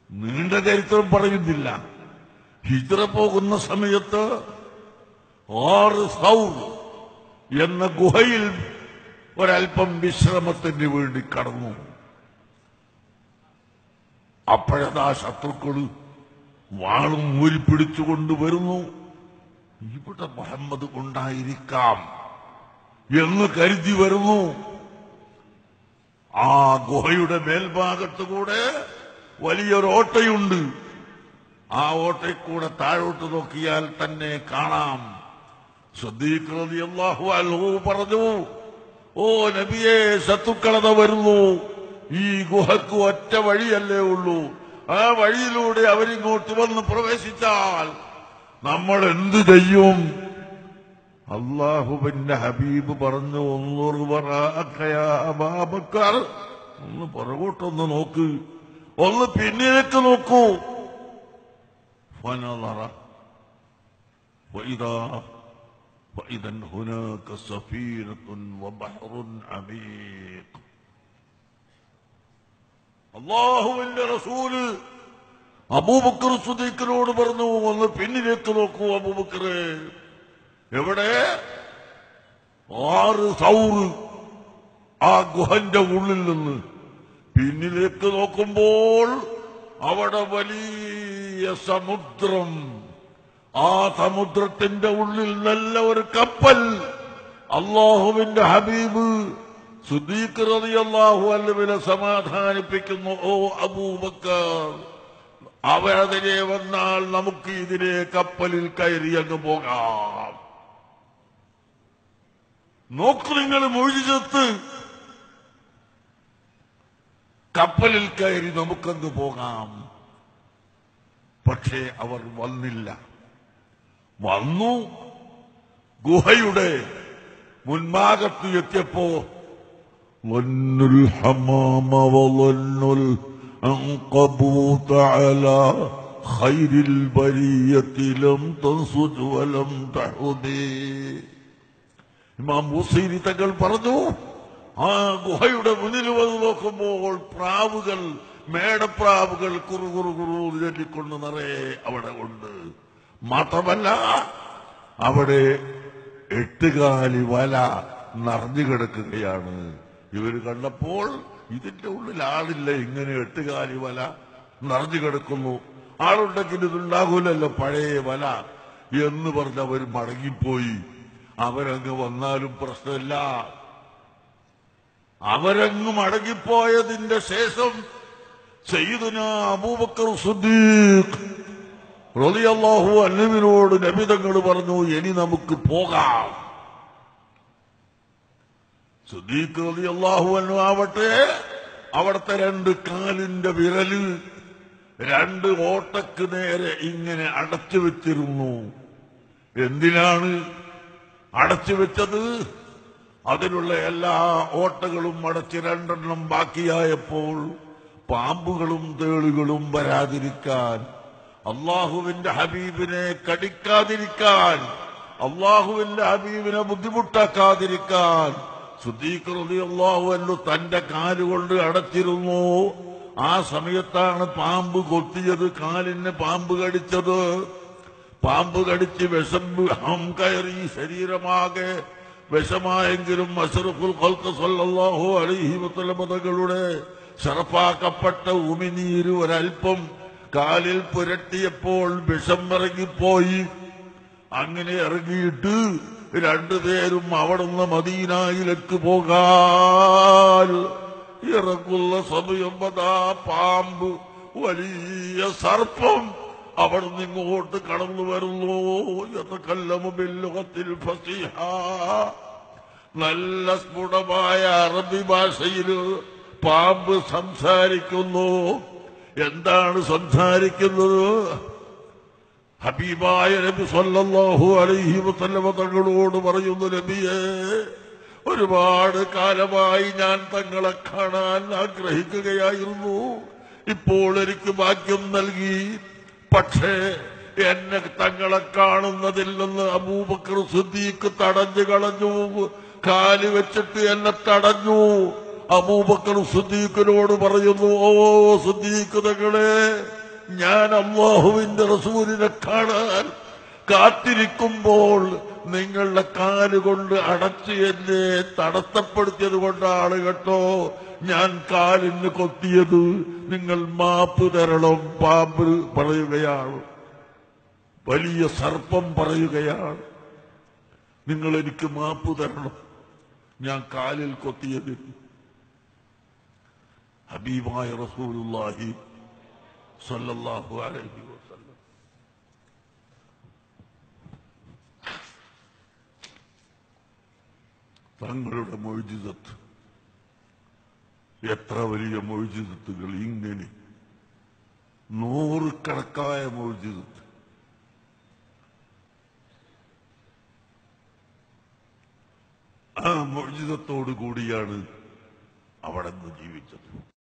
നീണ്ട ചരിത്രം പറയുന്നില്ല ഹിജ്റ പോകുന്ന സമയത്ത് ആറ് സൗർ എന്ന ഗുഹയിൽ ഒരൽപ്പം വിശ്രമത്തിന് വേണ്ടി കടന്നു അപ്പോഴതാ ശത്രുക്കള് വാളും ഊരിപ്പിടിച്ചുകൊണ്ട് വരുന്നു ഇവിടെ മുഹമ്മദ് ഉണ്ടായിരിക്കാം എന്ന് കരുതി വരുന്നു ആ ഗുഹയുടെ മേൽഭാഗത്ത് കൂടെ വലിയൊരു ഓട്ടയുണ്ട് ആ ഓട്ടയിൽ കൂടെ താഴോട്ട് നോക്കിയാൽ തന്നെ കാണാം സദ്ദീഖ് റളിയല്ലാഹു അൻഹു പറഞ്ഞു ഓ നബിയെ ശത്രുക്കളത വരുന്നു ഈ ഗുഹക്ക് ഒറ്റ വഴിയല്ലേ ഉള്ളൂ ആ വഴിയിലൂടെ അവരിങ്ങോട്ട് വന്ന് പ്രവേശിച്ചാൽ നമ്മൾ എന്തു ചെയ്യും അള്ളാഹുവിന്റെ ഹബീബ് പറഞ്ഞു ഒന്നൂറ് അബാബക്കർ ഒന്ന് പുറകോട്ടൊന്ന് നോക്ക് ഒന്ന് പിന്നിലേക്ക് നോക്കൂ فنظر وإذا وإذا هناك سفينة وبحر عميق അള്ളാഹുവിന്റെ റസൂല് അബൂബക്കർ സുദീഖിനോട് പറഞ്ഞു ഒന്ന് പിന്നിലേക്ക് നോക്കൂ അബൂബക്കറെ എവിടെ ആറ് സൗറ് ആ ഗുഹന്റെ ഉള്ളിൽ നിന്ന് പിന്നിലേക്ക് നോക്കുമ്പോൾ അവിടെ വലിയ സമുദ്രം ആ സമുദ്രത്തിന്റെ ഉള്ളിൽ നല്ല ഒരു കപ്പൽ അള്ളാഹുവിന്റെ ഹബീബ് സുദീഖ് റളിയല്ലാഹു അൻഹുവിനെ സമാധാനിപ്പിക്കുന്നു ഓ അബൂബക്കർ അവരതിനെ വന്നാൽ നമുക്ക് ഇതിനെ കപ്പലിൽ കയറി അങ്ങ് പോകാം നോക്കു നിങ്ങൾ മൊഴിചത്ത് കപ്പലിൽ കയറി നമുക്കങ്ങ് പോകാം പക്ഷേ അവർ വന്നില്ല വന്നു ഗുഹയുടെ മുൻഭാഗത്ത് എത്തിയപ്പോ ظن الحمام وظن العنقبوت على خير البرية لم تنصج ولم تحدي ഇമാം മുസീരി തങ്ങൾ പറഞ്ഞു ആ ഗുഹയുടെ മുന്നിൽ വന്ന് നോക്കുമ്പോൾ പ്രാവുകൾ മേടപ്രാവുകൾ കുറു കുറു കുറു ചൊല്ലിക്കൊണ്ട് നിറയെ അവിടെ ഉണ്ട് മാത്രമല്ല അവിടെ എട്ടുകാലി വല നിറഞ്ഞു കിടക്കുകയാണ് ഇവർ കണ്ടപ്പോൾ ഇതിന്റെ ഉള്ളിൽ ആളില്ല ഇങ്ങനെ എട്ടുകാലി വല നിറഞ്ഞു കിടക്കുന്നു ആളുണ്ടെങ്കിൽ ഇതുണ്ടാകൂലല്ലോ പഴയ വല എന്ന് പറഞ്ഞ് അവർ മടങ്ങിപ്പോയി അവരങ്ങ് വന്നാലും പ്രശ്നമില്ല അവരങ്ങ് മടങ്ങിപ്പോയതിന്റെ ശേഷം സയ്യിദുന അബൂബക്കർ സുദ്ദീഖ് റളിയല്ലാഹു അന്നുവിനോട് നബിതങ്ങൾ പറഞ്ഞു ഇനി നമുക്ക് പോകാം സുദ്ദീഖ് റളിയല്ലാഹു അന്നു ആവട്ടെ അവിടുത്തെ രണ്ട് കാലിന്റെ വിരല് രണ്ട് ഓട്ടക്ക് നേരെ ഇങ്ങനെ അടച്ചു വെച്ചിരുന്നു എന്തിനാണ് അടച്ചു വെച്ചത് അതിലുള്ള എല്ലാ ഓട്ടകളും അടച്ച് രണ്ടെണ്ണം ബാക്കിയായപ്പോൾ പാമ്പുകളും തേളുകളും വരാതിരിക്കാൻ അള്ളാഹുവിന്റെ ഹബീബിനെ കടിക്കാതിരിക്കാൻ അള്ളാഹുവിന്റെ ഹബീബിനെ ബുദ്ധിമുട്ടാക്കാതിരിക്കാൻ സുദ്ദീഖ് അള്ളാഹു അല്ലു തന്റെ കാലുകൊണ്ട് അടച്ചിരുന്നു ആ സമയത്താണ് പാമ്പ് കൊത്തിയത് കാലിന് പാമ്പ് കടിച്ചത് പാമ്പ് കടിച്ച് വിഷം ഹം കയറി ശരീരമാകെ വിഷമായെങ്കിലും അഷറഫുൽ ഖൽഖ് സല്ലല്ലാഹു അലൈഹി വസല്ലമ തങ്ങളുടെ ഷറഫാക്കപ്പെട്ട ഉമിനീര് ഒരൽപ്പം കാലിൽ പുരട്ടിയപ്പോൾ വിഷം ഇറങ്ങിപ്പോയി അങ്ങനെ ഇറങ്ങിയിട്ട് രണ്ടുപേരും അവിടുന്ന് മദീനായിലേക്ക് പോകാൻ ഇറങ്ങുന്ന സമയം അതാ പാമ്പ് വലിയ സർപ്പം അവിടുന്ന് ഇങ്ങോട്ട് കടന്നു വരുന്നു എന്ന് കല്ലമുബില്ലുഖത്തിൽ ഫസിഹ നല്ല സ്ഫുടമായ അറബി ഭാഷയിൽ പാമ്പ് സംസാരിക്കുന്നു എന്താണ് സംസാരിക്കുന്നത് ഹബീബായ നബി സല്ലല്ലാഹു അലൈഹി വസല്ലമ തങ്ങളോട് പറയുന്നു നബിയെ ഒരുപാട് കാലമായി ഞാൻ തങ്ങളെ കാണാൻ ആഗ്രഹിക്കുകയായിരുന്നു ഇപ്പോൾ എനിക്ക് ഭാഗ്യം നൽകി പക്ഷേ എന്നെ തങ്ങളെ കാണുന്നതിൽ നിന്ന് അബൂബക്കർ സുദ്ദീഖ് തടഞ്ഞു കളഞ്ഞു കാല് വെച്ചിട്ട് എന്നെ തടഞ്ഞു അബൂബക്കർ സുദ്ദീഖിനോട് പറയുന്നു ഓ സുദ്ദീഖ് തങ്ങളെ ഞാൻ അള്ളാഹുവിന്റെ റസൂലിനെ കാണാൻ കാത്തിരിക്കുമ്പോൾ നിങ്ങളുടെ കാലുകൊണ്ട് അടച്ച് എന്നെ തടസ്സപ്പെടുത്തിയത് കൊണ്ടാണ് കേട്ടോ ഞാൻ കാലിന് കൊത്തിയത് നിങ്ങൾ മാപ്പ് തരണം പാമ്പ് പറയുകയാണ് വലിയ സർപ്പം പറയുകയാണ് നിങ്ങൾ എനിക്ക് മാപ്പ് തരണം ഞാൻ കാലിൽ കൊത്തിയത് ഹബീബായ റസൂലുള്ളാഹി സല്ലല്ലാഹു അലൈഹി വസല്ലം തങ്ങളുടെ മൊയ്ജിതത്ത് എത്ര വലിയ മൊയ്ജിതത്തുകൾ ഇങ്ങനെ നൂറുകണക്കായ മൊയ്ജിതത്ത് ആ മൊയ്ജിതത്തോടു കൂടിയാണ് അവിടെ നിന്ന് ജീവിച്ചത്